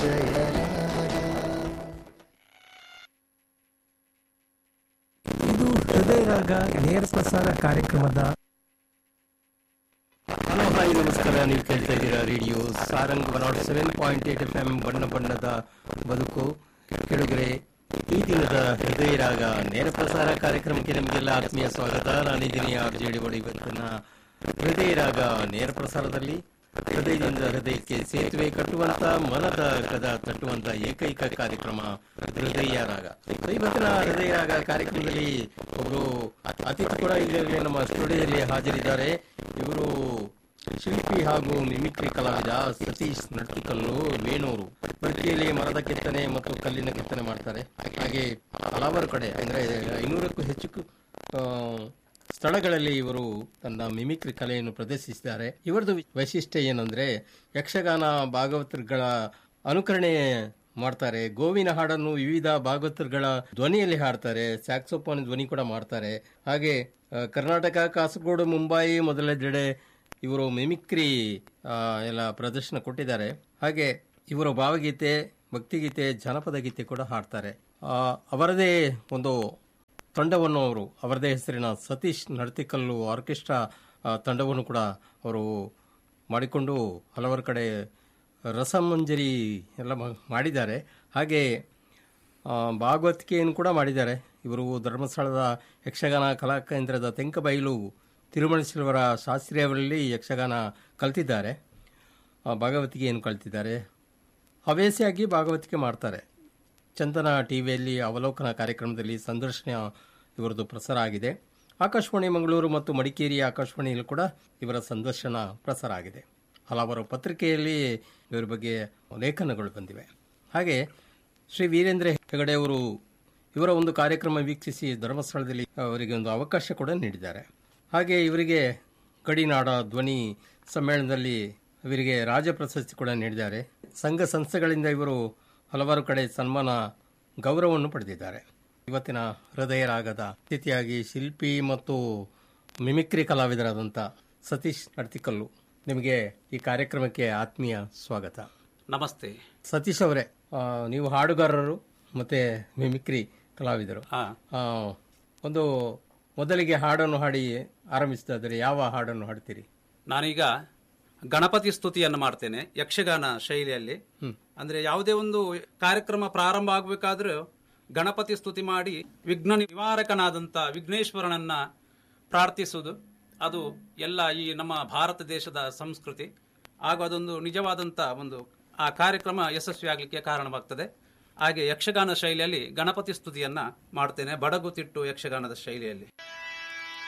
ಹೃದಯ ರಾಗ ಇದು ಹೃದಯ ರಾಗ ನೇರ ಪ್ರಸಾರ ಕಾರ್ಯಕ್ರಮದ ಹಲೋ ಹಾಯ್ ನಮಸ್ಕಾರ ನೀವು ಕೇಳ್ತಾ ಇದ್ದೀರಾ radio Sarang one nought seven point eight F M ಬಣ್ಣ ಬಣ್ಣದ ಬದುಕು ಕೆಳಗರೆ ಈ ದಿನದ ಹೃದಯ ರಾಗ ನೇರ ಪ್ರಸಾರ ಕಾರ್ಯಕ್ರಮಕ್ಕೆ ನಿಮಗೆಲ್ಲ ಆತ್ಮೀಯ ಸ್ವಾಗತ ನಾನಿದ್ದೀನಿ ಆರ್ ಜೆ ಡಿ ಬಡಿ ಇವತ್ತಿನ ಹೃದಯ ರಾಗ ನೇರ ಪ್ರಸಾರದಲ್ಲಿ ಹೃದಯದಿಂದ ಹೃದಯಕ್ಕೆ ಸೇತುವೆ ಕಟ್ಟುವಂತ ಮನದ ಕದ ತಟ್ಟುವಂತ ಏಕೈಕ ಕಾರ್ಯಕ್ರಮ ಹೃದಯ ರಾಗ So, ಇವತ್ತಿನ ಹೃದಯ ರಾಗ ಕಾರ್ಯಕ್ರಮದಲ್ಲಿ ಒಬ್ರು ಅತಿಥಿ ಕೂಡ ಈಗಾಗಲೇ ನಮ್ಮ ಸ್ಟುಡಿಯೋದಲ್ಲಿ ಹಾಜರಿದ್ದಾರೆ ಇವರು ಶಿಲ್ಪಿ ಹಾಗೂ ಮಿಮಿಕ್ರಿ ಕಲಾವಿದ ಸತೀಶ್ ನಡ್ತಿಕಲ್ಲು ವೇಣೂರು ಬರ್ಕಿಯಲ್ಲಿ ಮರದ ಕೆತ್ತನೆ ಮತ್ತು ಕಲ್ಲಿನ ಕೆತ್ತನೆ ಮಾಡ್ತಾರೆ ಹಾಗೆ ಹಲವಾರು ಕಡೆ ಅಂದ್ರೆ ಐನೂರಕ್ಕೂ ಹೆಚ್ಚು ಕು- ಆ, ಸ್ಥಳಗಳಲ್ಲಿ ಇವರು ತನ್ನ ಮಿಮಿಕ್ರಿ ಕಲೆಯನ್ನು ಪ್ರದರ್ಶಿಸಿದ್ದಾರೆ ಇವರದು ವೈಶಿಷ್ಟ್ಯ ಏನಂದ್ರೆ ಯಕ್ಷಗಾನ ಭಾಗವತರುಗಳ ಅನುಕರಣೆ ಮಾಡ್ತಾರೆ ಗೋವಿನ ಹಾಡನ್ನು ವಿವಿಧ ಭಾಗವತರುಗಳ ಧ್ವನಿಯಲ್ಲಿ ಹಾಡ್ತಾರೆ ಸ್ಯಾಕ್ಸೋಫೋನ್ ಧ್ವನಿ ಕೂಡ ಮಾಡ್ತಾರೆ ಹಾಗೆ ಆ, ಕರ್ನಾಟಕ ಕಾಸರಗೋಡು ಮುಂಬೈ ಮೊದಲೆಡೆ ಇವರು ಮಿಮಿಕ್ರಿ ಆ, ಎಲ್ಲ ಪ್ರದರ್ಶನ ಕೊಟ್ಟಿದ್ದಾರೆ ಹಾಗೆ ಇವರು ಭಾವಗೀತೆ ಭಕ್ತಿಗೀತೆ ಜನಪದ ಗೀತೆ ಕೂಡ ಹಾಡ್ತಾರೆ ಆ, ಅವರದೇ ಒಂದು ತಂಡವನ್ನು ಅವರು ಅವರದೇ ಹೆಸರಿನ ಸತೀಶ್ ನಡತಿಕಲ್ಲು ಆರ್ಕೆಸ್ಟ್ರಾ ಆ, ತಂಡವನ್ನು ಕೂಡ ಅವರು ಮಾಡಿಕೊಂಡು ಹಲವಾರು ಕಡೆ ರಸಮಂಜರಿ ಎಲ್ಲ ಮಾ- ಮಾಡಿದ್ದಾರೆ ಹಾಗೆ ಆ, ಭಾಗವತಿಕೆಯನ್ನು ಕೂಡ ಮಾಡಿದ್ದಾರೆ ಇವರು ಧರ್ಮಸ್ಥಳದ ಯಕ್ಷಗಾನ ಕಲಾಕೇಂದ್ರದ ತೆಂಕಬೈಲು ತಿರುಮಣೇಶ್ವರ ಶಾಸ್ತ್ರೀಯವರಲ್ಲಿ ಯಕ್ಷಗಾನ ಕಲ್ತಿದ್ದಾರೆ ಆ, ಭಾಗವತಿಕೆಯನ್ನು ಕಲ್ತಿದ್ದಾರೆ ಹವ್ಯಾಸಿಯಾಗಿ ಭಾಗವತಿಕೆ ಮಾಡ್ತಾರೆ ಚಂದನ ಟಿವಿಯಲ್ಲಿ ಅವಲೋಕನ ಕಾರ್ಯಕ್ರಮದಲ್ಲಿ ಸಂದರ್ಶನ ಇವರದು ಪ್ರಸಾರ ಆಗಿದೆ ಆಕಾಶವಾಣಿ ಮಂಗಳೂರು ಮತ್ತು ಮಡಿಕೇರಿ ಆಕಾಶವಾಣಿಯಲ್ಲೂ ಕೂಡ ಇವರ ಸಂದರ್ಶನ ಪ್ರಸಾರ ಆಗಿದೆ ಹಲವಾರು ಪತ್ರಿಕೆಯಲ್ಲಿ ಇವರ ಬಗ್ಗೆ ಲೇಖನಗಳು ಬಂದಿವೆ ಹಾಗೆ ಶ್ರೀ ವೀರೇಂದ್ರ ಹೆಗಡೆ ಅವರು ಇವರ ಒಂದು ಕಾರ್ಯಕ್ರಮ ವೀಕ್ಷಿಸಿ ಧರ್ಮಸ್ಥಳದಲ್ಲಿ ಅವರಿಗೆ ಒಂದು ಅವಕಾಶ ಕೂಡ ನೀಡಿದ್ದಾರೆ ಹಾಗೆ ಇವರಿಗೆ ಗಡಿನಾಡ ಧ್ವನಿ ಸಮ್ಮೇಳನದಲ್ಲಿ ಇವರಿಗೆ ರಾಜ ಪ್ರಶಸ್ತಿ ಕೂಡ ನೀಡಿದ್ದಾರೆ ಸಂಘ ಸಂಸ್ಥೆಗಳಿಂದ ಇವರು ಹಲವಾರು ಕಡೆ ಸನ್ಮಾನ ಗೌರವವನ್ನು ಪಡೆದಿದ್ದಾರೆ ಇವತ್ತಿನ ಹೃದಯ ರಾಗದ ಅತಿಥಿಯಾಗಿ ಶಿಲ್ಪಿ ಮತ್ತು ಮಿಮಿಕ್ರಿ ಕಲಾವಿದರಾದಂಥ ಸತೀಶ್ ನಡ್ತಿಕಲ್ಲು ನಿಮಗೆ ಈ ಕಾರ್ಯಕ್ರಮಕ್ಕೆ ಆತ್ಮೀಯ ಸ್ವಾಗತ ನಮಸ್ತೆ ಸತೀಶ್ ಅವರೇ ಆ, ನೀವು ಹಾಡುಗಾರರು ಮತ್ತೆ ಮಿಮಿಕ್ರಿ ಕಲಾವಿದರು ಹಾ ಆ, ಒಂದು ಮೊದಲಿಗೆ ಹಾಡನ್ನು ಹಾಡಿ ಆರಂಭಿಸಿದಾದರೆ ಯಾವ ಹಾಡನ್ನು ಹಾಡ್ತೀರಿ ನಾನೀಗ ಗಣಪತಿ ಸ್ತುತಿಯನ್ನು ಮಾಡ್ತೇನೆ ಯಕ್ಷಗಾನ ಶೈಲಿಯಲ್ಲಿ ಅಂದ್ರೆ ಯಾವುದೇ ಒಂದು ಕಾರ್ಯಕ್ರಮ ಪ್ರಾರಂಭ ಆಗಬೇಕಾದ್ರೂ ಗಣಪತಿ ಸ್ತುತಿ ಮಾಡಿ ವಿಘ್ನ ನಿವಾರಕನಾದಂತ ವಿಘ್ನೇಶ್ವರನನ್ನ ಪ್ರಾರ್ಥಿಸುವುದು ಅದು ಎಲ್ಲ ಈ ನಮ್ಮ ಭಾರತ ದೇಶದ ಸಂಸ್ಕೃತಿ ಹಾಗೂ ಅದೊಂದು ನಿಜವಾದಂತ ಒಂದು ಆ ಕಾರ್ಯಕ್ರಮ ಯಶಸ್ವಿಯಾಗಲಿಕ್ಕೆ ಕಾರಣವಾಗ್ತದೆ ಹಾಗೆ ಯಕ್ಷಗಾನ ಶೈಲಿಯಲ್ಲಿ ಗಣಪತಿ ಸ್ತುತಿಯನ್ನ ಮಾಡ್ತೇನೆ ಬಡಗುತಿಟ್ಟು ಯಕ್ಷಗಾನದ ಶೈಲಿಯಲ್ಲಿ